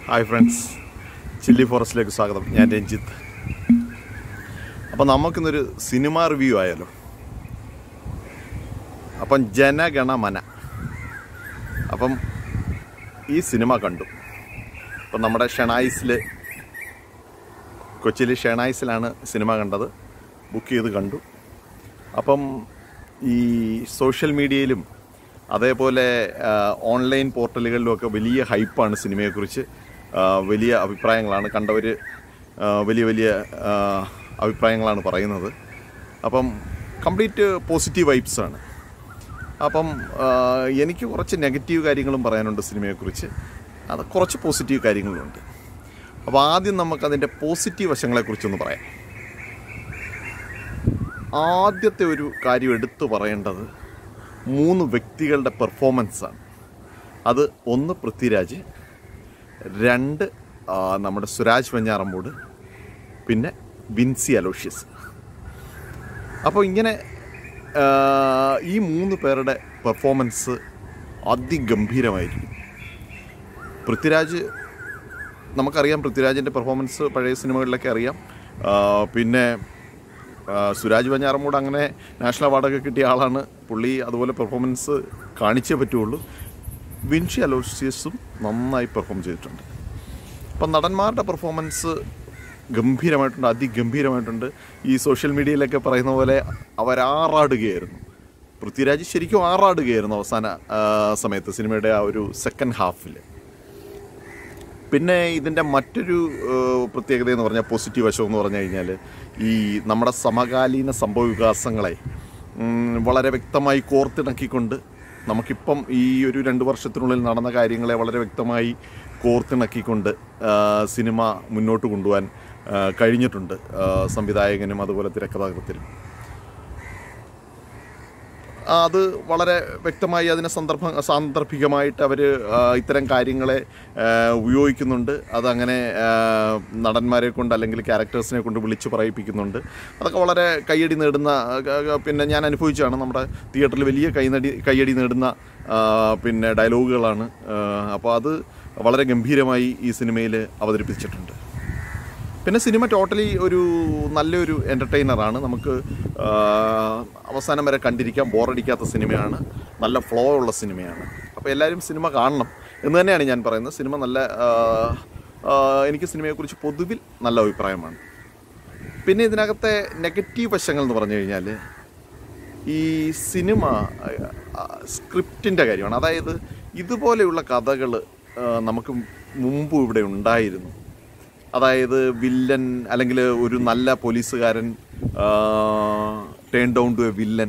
hi friends chilli ഫോറസ്റ്റിലേക്ക് സ്വാഗതം ഞാൻ രഞ്ജിത്ത് അപ്പം നമുക്കിന്നൊരു സിനിമ റിവ്യൂ ആയാലോ അപ്പം ജനഗണമന അപ്പം ഈ സിനിമ കണ്ടു അപ്പം നമ്മുടെ ഷെണായിസിൽ കൊച്ചിയിൽ ഷെണായിസിലാണ് സിനിമ കണ്ടത് ബുക്ക് ചെയ്ത് കണ്ടു അപ്പം ഈ സോഷ്യൽ മീഡിയയിലും അതേപോലെ ആ, ഓൺലൈൻ പോർട്ടലുകളിലുമൊക്കെ വലിയ ഹൈപ്പാണ് സിനിമയെക്കുറിച്ച് ആ, വലിയ അഭിപ്രായങ്ങളാണ് കണ്ടവർ വലിയ വലിയ ആ, അഭിപ്രായങ്ങളാണ് പറയുന്നത് അപ്പം കംപ്ലീറ്റ് പോസിറ്റീവ് വൈബ്സാണ് അപ്പം ആ, എനിക്ക് കുറച്ച് നെഗറ്റീവ് കാര്യങ്ങളും പറയാനുണ്ട് സിനിമയെക്കുറിച്ച് അത് കുറച്ച് പോസിറ്റീവ് കാര്യങ്ങളുമുണ്ട് അപ്പോൾ ആദ്യം നമുക്കതിൻ്റെ പോസിറ്റീവ് വശങ്ങളെക്കുറിച്ചൊന്ന് പറയാം ആദ്യത്തെ ഒരു കാര്യം എടുത്തു പറയേണ്ടത് മൂന്ന് വ്യക്തികളുടെ പെർഫോമൻസാണ് അത് ഒന്ന് പൃഥ്വിരാജ് രണ്ട് ആ, നമ്മുടെ സുരാജ് വെഞ്ഞാറമ്മൂട് പിന്നെ വിൻസി അലോഷ്യസ് അപ്പോൾ ഇങ്ങനെ ആ, ഈ മൂന്ന് പേരുടെ പെർഫോമൻസ് അതിഗംഭീരമായിരിക്കും പൃഥ്വിരാജ് നമുക്കറിയാം പൃഥ്വിരാജിൻ്റെ പെർഫോമൻസ് പഴയ സിനിമകളിലൊക്കെ അറിയാം ആ, പിന്നെ ആ, സുരാജ് വെഞ്ഞാറമ്മൂട് അങ്ങനെ നാഷണൽ അവാർഡൊക്കെ കിട്ടിയ ആളാണ് പുള്ളി അതുപോലെ പെർഫോമൻസ് കാണിച്ചേ പറ്റുള്ളൂ വിൻഷി അലോഷ്യസും നന്നായി പെർഫോം ചെയ്തിട്ടുണ്ട് അപ്പം നടന്മാരുടെ പെർഫോമൻസ് ഗംഭീരമായിട്ടുണ്ട് അതിഗംഭീരമായിട്ടുണ്ട് ഈ സോഷ്യൽ മീഡിയയിലൊക്കെ പറയുന്ന പോലെ അവരാറാടുകയായിരുന്നു പൃഥ്വിരാജ് ശരിക്കും ആറാടുകയായിരുന്നു അവസാന ആ, സമയത്ത് സിനിമയുടെ ആ ഒരു സെക്കൻഡ് ഹാഫിൽ പിന്നെ ഇതിൻ്റെ മറ്റൊരു ഏഹ്, പ്രത്യേകത എന്ന് പറഞ്ഞാൽ പോസിറ്റീവ് വശം എന്ന് പറഞ്ഞു കഴിഞ്ഞാൽ ഈ നമ്മുടെ സമകാലീന സംഭവ വികാസങ്ങളെ ഉം, വളരെ വ്യക്തമായി കോർത്തിണക്കിക്കൊണ്ട് നമുക്കിപ്പം ഈ ഒരു രണ്ട് വർഷത്തിനുള്ളിൽ നടന്ന കാര്യങ്ങളെ വളരെ വ്യക്തമായി കോർത്തിണക്കിക്കൊണ്ട് ആ, സിനിമ മുന്നോട്ട് കൊണ്ടുപോകാൻ ആ, കഴിഞ്ഞിട്ടുണ്ട് ആ, സംവിധായകനും അതുപോലെ തിരക്കഥാകൃത്തിനും അത് വളരെ വ്യക്തമായി അതിനെ സന്ദർഭ സാന്ദർഭികമായിട്ട് അവർ ഇത്തരം കാര്യങ്ങളെ ആ, ഉപയോഗിക്കുന്നുണ്ട് അതങ്ങനെ ആ, നടന്മാരെ കൊണ്ട് അല്ലെങ്കിൽ ക്യാരക്ടേഴ്സിനെ കൊണ്ട് വിളിച്ചു പറയിപ്പിക്കുന്നുണ്ട് അതൊക്കെ വളരെ കയ്യടി നേടുന്ന ആ, ആ, പിന്നെ ഞാൻ അനുഭവിച്ചാണ് നമ്മുടെ തിയേറ്ററിൽ വലിയ കൈനടി കയ്യടി നേടുന്ന ആ, പിന്നെ ഡയലോഗുകളാണ് അപ്പോൾ അത് വളരെ ഗംഭീരമായി ഈ സിനിമയിൽ അവതരിപ്പിച്ചിട്ടുണ്ട് പിന്നെ സിനിമ ടോട്ടലി ഒരു നല്ലൊരു എൻ്റർടൈനറാണ് നമുക്ക് ആ, അവസാനം വരെ കണ്ടിരിക്കാൻ ബോറടിക്കാത്ത സിനിമയാണ് നല്ല ഫ്ലോ ഉള്ള സിനിമയാണ് അപ്പോൾ എല്ലാവരും സിനിമ കാണണം എന്ന് തന്നെയാണ് ഞാൻ പറയുന്നത് സിനിമ നല്ല ആ, ആ, എനിക്ക് സിനിമയെക്കുറിച്ച് പൊതുവിൽ നല്ല അഭിപ്രായമാണ് പിന്നെ ഇതിനകത്തെ നെഗറ്റീവ് വശങ്ങൾ എന്ന് പറഞ്ഞു കഴിഞ്ഞാൽ ഈ സിനിമ സ്ക്രിപ്റ്റിൻ്റെ കാര്യമാണ് അതായത് ഇതുപോലെയുള്ള കഥകൾ നമുക്ക് മുമ്പ് ഇവിടെ ഉണ്ടായിരുന്നു അതായത് വില്ലൻ അല്ലെങ്കിൽ ഒരു നല്ല പോലീസുകാരൻ turn down to a villain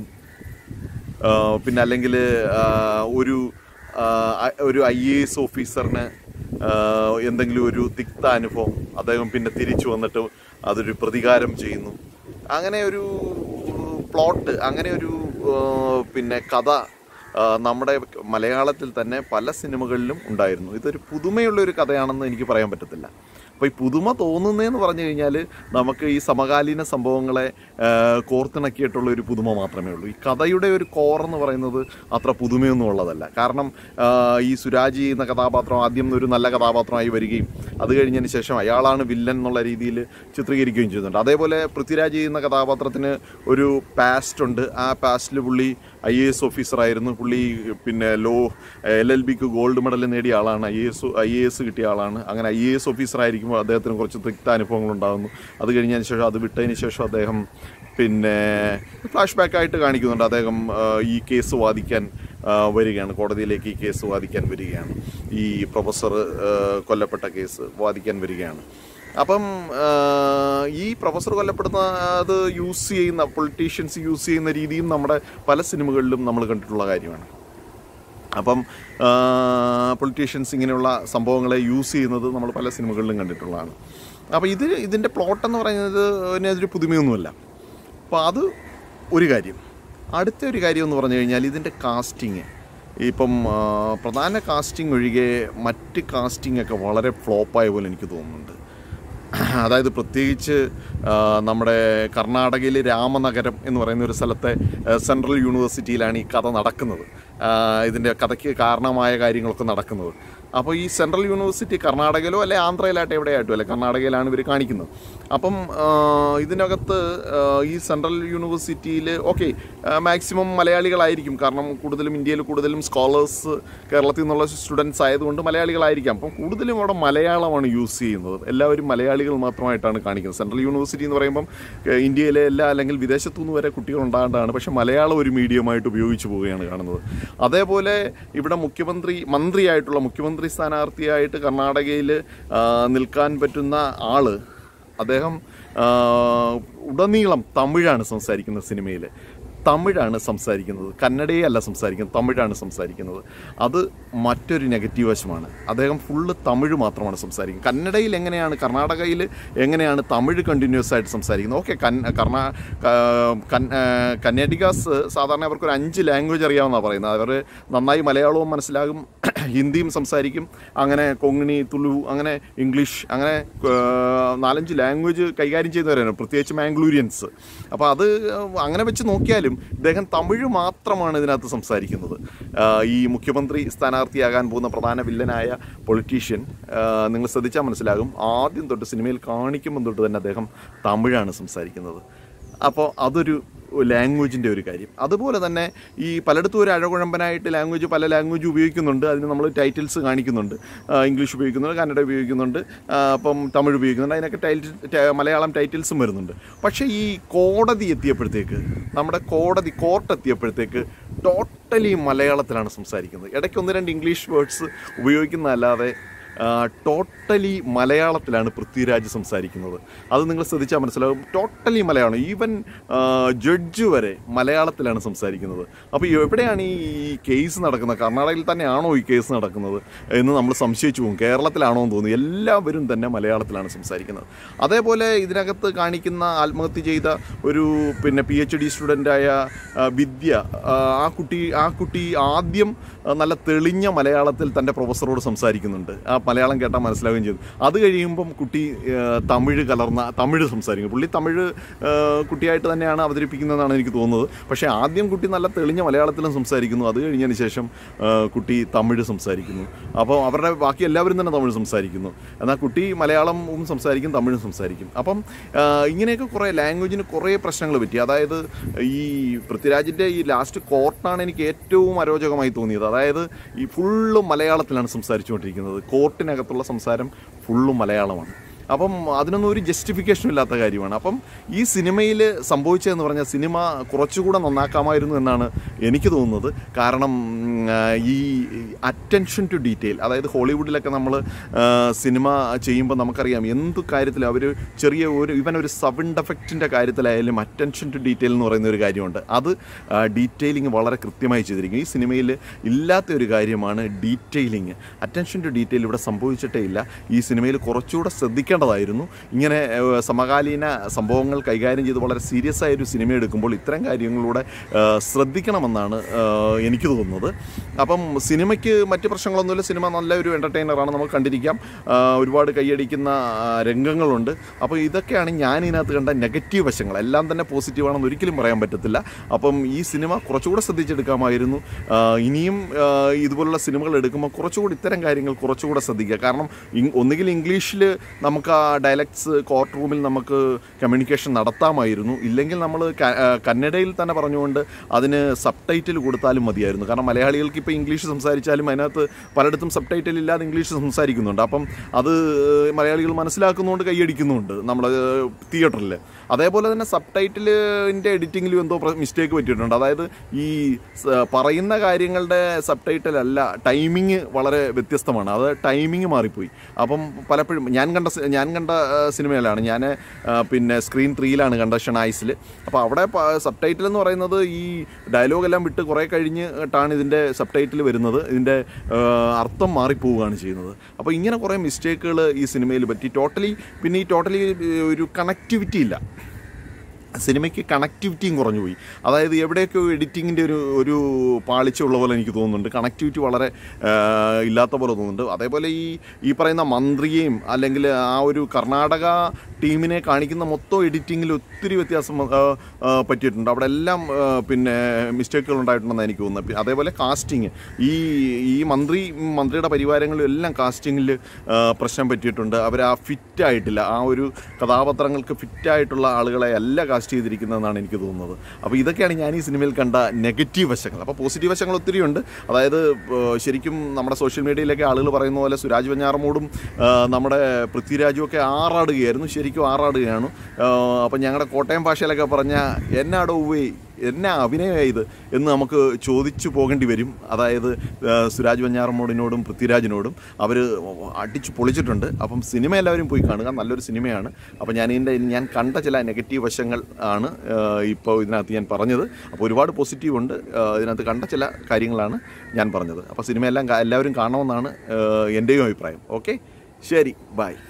പിന്നെ അല്ലെങ്കിൽ ഒരു ആ, അ- ഒരു ഐ എ എസ് ഓഫീസറിന് ആ, എന്തെങ്കിലും ഒരു തിക്ത അനുഭവം അദ്ദേഹം പിന്നെ തിരിച്ചു വന്നിട്ട് അതൊരു പ്രതികാരം ചെയ്യുന്നു അങ്ങനെ ഒരു പ്ലോട്ട് അങ്ങനെ ഒരു ആ, പിന്നെ കഥ ആ, നമ്മുടെ മലയാളത്തിൽ തന്നെ പല സിനിമകളിലും ഉണ്ടായിരുന്നു ഇതൊരു പുതുമയുള്ള ഒരു കഥയാണെന്ന് എനിക്ക് പറയാൻ പറ്റത്തില്ല അപ്പോൾ ഈ പുതുമ തോന്നുന്നതെന്ന് പറഞ്ഞു കഴിഞ്ഞാൽ നമുക്ക് ഈ സമകാലീന സംഭവങ്ങളെ ആ, കോർത്തിണക്കിയിട്ടുള്ള ഒരു പുതുമ മാത്രമേ ഉള്ളൂ ഈ കഥയുടെ ഒരു കോർ എന്ന് പറയുന്നത് അത്ര പുതുമയൊന്നും ഉള്ളതല്ല കാരണം ആ, ഈ സുരാജ് എന്ന കഥാപാത്രം ആദ്യം ഒരു നല്ല കഥാപാത്രമായി വരികയും അത് കഴിഞ്ഞതിന് ശേഷം അയാളാണ് വില്ലൻ എന്നുള്ള രീതിയിൽ ചിത്രീകരിക്കുകയും ചെയ്യുന്നുണ്ട് അതേപോലെ പൃഥ്വിരാജ് എന്ന കഥാപാത്രത്തിന് ഒരു പാസ്റ്റ് ഉണ്ട് ആ പാസ്റ്റിൽ പുള്ളി ഐ എ എസ് ഓഫീസറായിരുന്നു പുള്ളി പിന്നെ ലോ എൽ എൽ ബിക്ക് ഗോൾഡ് മെഡൽ നേടിയ ആളാണ് I A S I A S കിട്ടിയ ആളാണ് അങ്ങനെ ഐ എ എസ് ഓഫീസറായിരിക്കുമ്പോൾ അദ്ദേഹത്തിന് കുറച്ച് തിക്ത അനുഭവങ്ങൾ ഉണ്ടാകുന്നു അത് കഴിഞ്ഞതിന് ശേഷം അത് വിട്ടതിന് ശേഷം അദ്ദേഹം പിന്നെ ഫ്ലാഷ് ബാക്ക് ആയിട്ട് കാണിക്കുന്നുണ്ട് അദ്ദേഹം ആ, ഈ കേസ് വാദിക്കാൻ ആ, വരികയാണ് കോടതിയിലേക്ക് ഈ കേസ് വാദിക്കാൻ വരികയാണ് ഈ പ്രൊഫസർ ആ, കൊല്ലപ്പെട്ട കേസ് വാദിക്കാൻ വരികയാണ് അപ്പം ആ, ഈ പ്രൊഫസർ കൊല്ലപ്പെടുന്ന അത് യൂസ് ചെയ്യുന്ന പൊളിറ്റീഷ്യൻസ് യൂസ് ചെയ്യുന്ന രീതിയും നമ്മുടെ പല സിനിമകളിലും നമ്മൾ കണ്ടിട്ടുള്ള കാര്യമാണ് അപ്പം പൊളിറ്റീഷ്യൻസ് ഇങ്ങനെയുള്ള സംഭവങ്ങളെ യൂസ് ചെയ്യുന്നത് നമ്മൾ പല സിനിമകളിലും കണ്ടിട്ടുള്ളതാണ് അപ്പോൾ ഇത് ഇതിൻ്റെ പ്ലോട്ട് എന്ന് പറയുന്നത് പിന്നെ അതൊരു പുതുമയൊന്നുമല്ല അപ്പോൾ അത് ഒരു കാര്യം അടുത്ത ഒരു കാര്യം എന്ന് പറഞ്ഞു കഴിഞ്ഞാൽ ഇതിൻ്റെ കാസ്റ്റിങ് ഇപ്പം ആ, പ്രധാന കാസ്റ്റിംഗ് ഒഴികെ മറ്റ് കാസ്റ്റിംഗ് ഒക്കെ വളരെ ഫ്ലോപ്പായ പോലെ എനിക്ക് തോന്നുന്നുണ്ട് അതായത് പ്രത്യേകിച്ച് ആ, നമ്മുടെ കർണാടകയിലെ രാമനഗരം എന്ന് പറയുന്ന ഒരു സ്ഥലത്തെ ആ, സെൻട്രൽ യൂണിവേഴ്സിറ്റിയിലാണ് ഈ കഥ നടക്കുന്നത് ആ, ഇതിൻ്റെ കഥയ്ക്ക് കാരണമായ കാര്യങ്ങളൊക്കെ നടക്കുന്നത് അപ്പോൾ ഈ സെൻട്രൽ യൂണിവേഴ്സിറ്റി കർണാടകയിലോ അല്ലെ ആന്ധ്രയിലായിട്ട് എവിടെയായിട്ടും അല്ലെ കർണാടകയിലാണ് ഇവർ കാണിക്കുന്നത് അപ്പം ആ, ഇതിനകത്ത് ആ, ഈ സെൻട്രൽ യൂണിവേഴ്സിറ്റിയിൽ ഓക്കെ മാക്സിമം മലയാളികളായിരിക്കും കാരണം കൂടുതലും ഇന്ത്യയിൽ കൂടുതലും സ്കോളേഴ്സ് കേരളത്തിൽ നിന്നുള്ള സ്റ്റുഡൻസ് ആയതുകൊണ്ട് മലയാളികളായിരിക്കാം അപ്പം കൂടുതലും അവിടെ മലയാളമാണ് യൂസ് ചെയ്യുന്നത് എല്ലാവരും മലയാളികൾ മാത്രമായിട്ടാണ് കാണിക്കുന്നത് സെൻട്രൽ യൂണിവേഴ്സിറ്റി എന്ന് പറയുമ്പം ഏഹ്, ഇന്ത്യയിലെ എല്ലാ അല്ലെങ്കിൽ വിദേശത്തു നിന്ന് വരെ കുട്ടികൾ ഉണ്ടാകേണ്ടതാണ് പക്ഷേ മലയാളം ഒരു മീഡിയമായിട്ട് ഉപയോഗിച്ച് പോവുകയാണ് കാണുന്നത് അതേപോലെ ഇവിടെ മുഖ്യമന്ത്രി മന്ത്രിയായിട്ടുള്ള മുഖ്യമന്ത്രി സ്ഥാനാർത്ഥിയായിട്ട് കർണാടകയിൽ നിൽക്കാൻ പറ്റുന്ന ആള് അദ്ദേഹം ആ, ഉടനീളം തമിഴാണ് സംസാരിക്കുന്നത് സിനിമയിൽ തമിഴാണ് സംസാരിക്കുന്നത് കന്നഡയെ അല്ല സംസാരിക്കുന്നത് തമിഴാണ് സംസാരിക്കുന്നത് അത് മറ്റൊരു നെഗറ്റീവ് വശമാണ് അദ്ദേഹം ഫുള്ള് തമിഴ് മാത്രമാണ് സംസാരിക്കുന്നത് കന്നഡയിൽ എങ്ങനെയാണ് കർണാടകയിൽ എങ്ങനെയാണ് തമിഴ് കണ്ടിന്യൂസ് ആയിട്ട് സംസാരിക്കുന്നത് ഓക്കെ കൻ കർണാ ക- കൻ- ആ, കന്നഡികാസ് സാധാരണ അവർക്ക് ഒരു അഞ്ച് ലാംഗ്വേജ് അറിയാമെന്നാണ് പറയുന്നത് അവർ നന്നായി മലയാളവും മനസ്സിലാകും ഹിന്ദിയും സംസാരിക്കും അങ്ങനെ കൊങ്ങിണി തുളു അങ്ങനെ ഇംഗ്ലീഷ് അങ്ങനെ ആ, നാലഞ്ച് ലാംഗ്വേജ് കൈകാര്യം ചെയ്യുന്നവരാണ് പ്രത്യേകിച്ച് മാംഗ്ലൂരിയൻസ് അപ്പോൾ അത് അങ്ങനെ വെച്ച് നോക്കിയാലും ഇദ്ദേഹം തമിഴ് മാത്രമാണ് ഇതിനകത്ത് സംസാരിക്കുന്നത് ആ, ഈ മുഖ്യമന്ത്രി സ്ഥാനാർത്ഥിയാകാൻ പോകുന്ന പ്രധാന വില്ലനായ പൊളിറ്റീഷ്യൻ നിങ്ങൾ ശ്രദ്ധിച്ചാൽ മനസ്സിലാകും ആദ്യം തൊട്ട് സിനിമയിൽ കാണിക്കുമ്പോൾ തൊട്ട് തന്നെ അദ്ദേഹം തമിഴാണ് സംസാരിക്കുന്നത് അപ്പോൾ അതൊരു ലാംഗ്വേജിൻ്റെ ഒരു കാര്യം അതുപോലെ തന്നെ ഈ പലയിടത്തും ഒരു അഴകുഴമ്പനായിട്ട് ലാംഗ്വേജ് പല ലാംഗ്വേജ് ഉപയോഗിക്കുന്നുണ്ട് അതിന് നമ്മൾ ടൈറ്റിൽസ് കാണിക്കുന്നുണ്ട് ആ, ഇംഗ്ലീഷ് ഉപയോഗിക്കുന്നുണ്ട് കന്നഡ ഉപയോഗിക്കുന്നുണ്ട് ആ, അപ്പം തമിഴ് ഉപയോഗിക്കുന്നുണ്ട് അതിനൊക്കെ ടൈറ്റിൽ മലയാളം ടൈറ്റിൽസും വരുന്നുണ്ട് പക്ഷേ ഈ കോടതി എത്തിയപ്പോഴത്തേക്ക് നമ്മുടെ കോടതി കോർട്ട് എത്തിയപ്പോഴത്തേക്ക് ടോട്ടലി മലയാളത്തിലാണ് സംസാരിക്കുന്നത് ഇടയ്ക്ക് ഒന്ന് രണ്ട് ഇംഗ്ലീഷ് വേർഡ്സ് ഉപയോഗിക്കുന്നതല്ലാതെ ടോട്ടലി മലയാളത്തിലാണ് പൃഥ്വിരാജ് സംസാരിക്കുന്നത് അത് നിങ്ങൾ ശ്രദ്ധിച്ചാൽ മനസ്സിലാവും ടോട്ടലി മലയാളം ഈവൻ ജഡ്ജ് വരെ മലയാളത്തിലാണ് സംസാരിക്കുന്നത് അപ്പോൾ എവിടെയാണ് ഈ കേസ് നടക്കുന്നത് കർണാടകയിൽ തന്നെയാണോ ഈ കേസ് നടക്കുന്നത് എന്ന് നമ്മൾ സംശയിച്ചു പോകും കേരളത്തിലാണോ എന്ന് തോന്നുന്നു എല്ലാവരും തന്നെ മലയാളത്തിലാണ് സംസാരിക്കുന്നത് അതേപോലെ ഇതിനകത്ത് കാണിക്കുന്ന ആത്മഹത്യ ചെയ്ത ഒരു പിന്നെ പി എച്ച് ഡി സ്റ്റുഡൻ്റായ വിദ്യ ആ, ആ കുട്ടി ആ കുട്ടി ആദ്യം ആ, നല്ല തെളിഞ്ഞ മലയാളത്തിൽ തൻ്റെ പ്രൊഫസറോട് സംസാരിക്കുന്നുണ്ട് ആ മലയാളം കേട്ടാൽ മനസ്സിലാവുകയും ചെയ്തു അത് കഴിയുമ്പം കുട്ടി ആ, തമിഴ് കലർന്ന തമിഴ് സംസാരിക്കും പുള്ളി തമിഴ് ആ, കുട്ടിയായിട്ട് തന്നെയാണ് അവതരിപ്പിക്കുന്നതെന്നാണ് എനിക്ക് തോന്നുന്നത് പക്ഷേ ആദ്യം കുട്ടി നല്ല തെളിഞ്ഞ മലയാളത്തിലും സംസാരിക്കുന്നു അത് കഴിഞ്ഞതിന് ശേഷം ആ, കുട്ടി തമിഴ് സംസാരിക്കുന്നു അപ്പോൾ അവരുടെ ബാക്കി എല്ലാവരും തന്നെ തമിഴ് സംസാരിക്കുന്നു എന്നാൽ കുട്ടി മലയാളവും സംസാരിക്കും തമിഴും സംസാരിക്കും അപ്പം ആ, ഇങ്ങനെയൊക്കെ കുറേ ലാംഗ്വേജിന് കുറേ പ്രശ്നങ്ങൾ പറ്റി അതായത് ഈ പൃഥ്വിരാജിൻ്റെ ഈ ലാസ്റ്റ് കോർട്ടാണ് എനിക്ക് ഏറ്റവും അരോചകമായി തോന്നിയത് അതായത് ഈ ഫുള്ള് മലയാളത്തിലാണ് സംസാരിച്ചുകൊണ്ടിരിക്കുന്നത് കോർട്ടിനകത്തുള്ള സംസാരം ഫുള്ളും മലയാളമാണ് അപ്പം അതിനൊന്നും ഒരു ജസ്റ്റിഫിക്കേഷൻ ഇല്ലാത്ത കാര്യമാണ് അപ്പം ഈ സിനിമയിൽ സംഭവിച്ചതെന്ന് പറഞ്ഞാൽ സിനിമ കുറച്ചുകൂടെ നന്നാക്കാമായിരുന്നു എന്നാണ് എനിക്ക് തോന്നുന്നത് കാരണം ഉം, ആ, ഈ അറ്റൻഷൻ ടു ഡീറ്റെയിൽ അതായത് ഹോളിവുഡിലൊക്കെ നമ്മൾ സിനിമ ചെയ്യുമ്പോൾ നമുക്കറിയാം എന്ത് കാര്യത്തിലും അവർ ചെറിയ ഒരു ഇവൻ ഒരു സൗണ്ട് എഫക്റ്റിൻ്റെ കാര്യത്തിലായാലും അറ്റൻഷൻ ടു ഡീറ്റെയിൽ എന്ന് പറയുന്ന ഒരു കാര്യമുണ്ട് അത് ഡീറ്റെയിലിംഗ് വളരെ കൃത്യമായി ചെയ്തിരിക്കും ഈ സിനിമയിൽ ഇല്ലാത്ത ഒരു കാര്യമാണ് ഡീറ്റെയിലിംഗ് അറ്റൻഷൻ ടു ഡീറ്റെയിൽ ഇവിടെ സംഭവിച്ചിട്ടേ ഇല്ല ഈ സിനിമയിൽ കുറച്ചുകൂടെ ശ്രദ്ധിക്കേണ്ടതായിരുന്നു ഇങ്ങനെ ഏഹ്, സമകാലീന സംഭവങ്ങൾ കൈകാര്യം ചെയ്ത് വളരെ സീരിയസ് ആയ ഒരു സിനിമ എടുക്കുമ്പോൾ ഇത്തരം കാര്യങ്ങളിലൂടെ ഏഹ്, ശ്രദ്ധിക്കണമെന്നാണ് ഏഹ്, എനിക്ക് തോന്നുന്നത് അപ്പം സിനിമയ്ക്ക് മറ്റ് പ്രശ്നങ്ങളൊന്നുമില്ല സിനിമ നല്ല ഒരു എൻ്റർടൈനറാണ് നമുക്ക് കണ്ടിരിക്കാം ആ, ഒരുപാട് കൈയടിക്കുന്ന ആ, രംഗങ്ങളുണ്ട് അപ്പോൾ ഇതൊക്കെയാണ് ഞാൻ ഇതിനകത്ത് കണ്ട നെഗറ്റീവ് വശങ്ങൾ എല്ലാം തന്നെ പോസിറ്റീവാണെന്ന് ഒരിക്കലും പറയാൻ പറ്റത്തില്ല അപ്പം ഈ സിനിമ കുറച്ചുകൂടെ ശ്രദ്ധിച്ചെടുക്കാമായിരുന്നു ആ, ഇനിയും ആ, ഇതുപോലുള്ള സിനിമകൾ എടുക്കുമ്പോൾ കുറച്ചുകൂടി ഇത്തരം കാര്യങ്ങൾ കുറച്ചുകൂടെ ശ്രദ്ധിക്കുക കാരണം ഇങ്- ഒന്നുകിൽ ഇംഗ്ലീഷിൽ നമുക്ക് ആ ഡയലക്ട്സ് കോർട്ട് റൂമിൽ നമുക്ക് കമ്മ്യൂണിക്കേഷൻ നടത്താമായിരുന്നു ഇല്ലെങ്കിൽ നമ്മൾ കന്നഡയിൽ തന്നെ പറഞ്ഞുകൊണ്ട് അതിന് സബ് ടൈറ്റിൽ കൊടുത്താലും മതിയായിരുന്നു കാരണം മലയാളികൾക്ക് ഇപ്പോൾ ഇംഗ്ലീഷ് സംസാരിച്ചാലും അതിനകത്ത് പലയിടത്തും സബ് ടൈറ്റിൽ ഇല്ലാതെ ഇംഗ്ലീഷ് സംസാരിക്കുന്നുണ്ട് അപ്പം അത് മലയാളികൾ മനസ്സിലാക്കുന്നുണ്ട് കൈയടിക്കുന്നുണ്ട് നമ്മുടെ തിയേറ്ററിൽ അതേപോലെ തന്നെ സബ് ടൈറ്റിലിൻ്റെ എഡിറ്റിങ്ങിലും എന്തോ മിസ്റ്റേക്ക് പറ്റിയിട്ടുണ്ട് അതായത് ഈ സ- പറയുന്ന കാര്യങ്ങളുടെ സബ് ടൈറ്റിൽ അല്ല ടൈമിങ് വളരെ വ്യത്യസ്തമാണ് അത് ടൈമിങ് മാറിപ്പോയി അപ്പം പലപ്പോഴും ഞാൻ കണ്ട സി- ഞാൻ കണ്ട ആ, സിനിമയിലാണ് ഞാൻ ആ, പിന്നെ സ്ക്രീൻ ത്രീയിലാണ് കണ്ട ഷണായിസിൽ അപ്പോൾ അവിടെ സബ് ടൈറ്റിൽ എന്ന് പറയുന്നത് ഈ ഡയലോഗ് എല്ലാം വിട്ട് കുറേ കഴിഞ്ഞിട്ടാണ് ഇതിൻ്റെ സബ് ടൈറ്റിൽ വരുന്നത് ഇതിൻ്റെ ആ, അർത്ഥം മാറിപ്പോവുകയാണ് ചെയ്യുന്നത് അപ്പോൾ ഇങ്ങനെ കുറേ മിസ്റ്റേക്കുകൾ ഈ സിനിമയിൽ പറ്റി ടോട്ടലി പിന്നെ ഈ ടോട്ടലി ഒരു കണക്ടിവിറ്റി ഇല്ല സിനിമയ്ക്ക് കണക്ടിവിറ്റിയും കുറഞ്ഞു പോയി അതായത് എവിടെയൊക്കെ എഡിറ്റിങ്ങിൻ്റെ ഒരു ഒരു പാളിച്ച ഉള്ള പോലെ എനിക്ക് തോന്നുന്നുണ്ട് കണക്ടിവിറ്റി വളരെ ആ, ഇല്ലാത്ത പോലെ തോന്നുന്നുണ്ട് അതേപോലെ ഈ ഈ പറയുന്ന മന്ത്രിയെയും അല്ലെങ്കിൽ ആ ഒരു കർണാടക ടീമിനെ കാണിക്കുന്ന മൊത്തം എഡിറ്റിങ്ങിൽ ഒത്തിരി വ്യത്യാസം ആ, ആ, പറ്റിയിട്ടുണ്ട് അവിടെ എല്ലാം ആ, പിന്നെ മിസ്റ്റേക്കുകൾ ഉണ്ടായിട്ടുണ്ടെന്ന് എനിക്ക് തോന്നുന്നത് പി- അതേപോലെ കാസ്റ്റിങ് ഈ ഈ മന്ത്രി മന്ത്രിയുടെ പരിവാരങ്ങളിലും എല്ലാം കാസ്റ്റിങ്ങിൽ പ്രശ്നം പറ്റിയിട്ടുണ്ട് അവർ ആ ഫിറ്റ് ആയിട്ടില്ല ആ ഒരു കഥാപാത്രങ്ങൾക്ക് ഫിറ്റായിട്ടുള്ള ആളുകളെ അല്ല കാസ്റ്റ് ചെയ്തിരിക്കുന്നതെന്നാണ് എനിക്ക് തോന്നുന്നത് അപ്പോൾ ഇതൊക്കെയാണ് ഞാൻ ഈ സിനിമയിൽ കണ്ട നെഗറ്റീവ് വശങ്ങൾ അപ്പോൾ പോസിറ്റീവ് വശങ്ങൾ ഒത്തിരി ഉണ്ട് അതായത് ഏഹ്, ശരിക്കും നമ്മുടെ സോഷ്യൽ മീഡിയയിലൊക്കെ ആളുകൾ പറയുന്ന പോലെ സുരാജ് വെഞ്ഞാറമൂടും ഏഹ്, നമ്മുടെ പൃഥ്വിരാജും ഒക്കെ ആറാടുകയായിരുന്നു ശരിക്കും ആറാടുകയാണ് ഏഹ്, അപ്പം ഞങ്ങളുടെ കോട്ടയം ഭാഷയിലൊക്കെ പറഞ്ഞാൽ എന്നാടോ ഉവേ എന്നാ അഭിനയമായി ഇത് എന്ന് നമുക്ക് ചോദിച്ചു പോകേണ്ടി വരും അതായത് ആ, സുരാജ് വഞ്ഞാറമ്മോടിനോടും പൃഥ്വിരാജിനോടും അവർ അടിച്ചു പൊളിച്ചിട്ടുണ്ട് അപ്പം സിനിമ എല്ലാവരും പോയി കാണുക നല്ലൊരു സിനിമയാണ് അപ്പം ഞാൻ ഇതിൻ്റെ ഞാൻ കണ്ട ചില നെഗറ്റീവ് വശങ്ങൾ ആണ് ഇപ്പോൾ ഇതിനകത്ത് ഞാൻ പറഞ്ഞത് അപ്പോൾ ഒരുപാട് പോസിറ്റീവ് ഉണ്ട് ആ, ഇതിനകത്ത് കണ്ട ചില കാര്യങ്ങളാണ് ഞാൻ പറഞ്ഞത് അപ്പോൾ സിനിമയെല്ലാം കാ- എല്ലാവരും കാണണമെന്നാണ് ആ, എൻ്റെയും അഭിപ്രായം ഓക്കെ ശരി ബൈ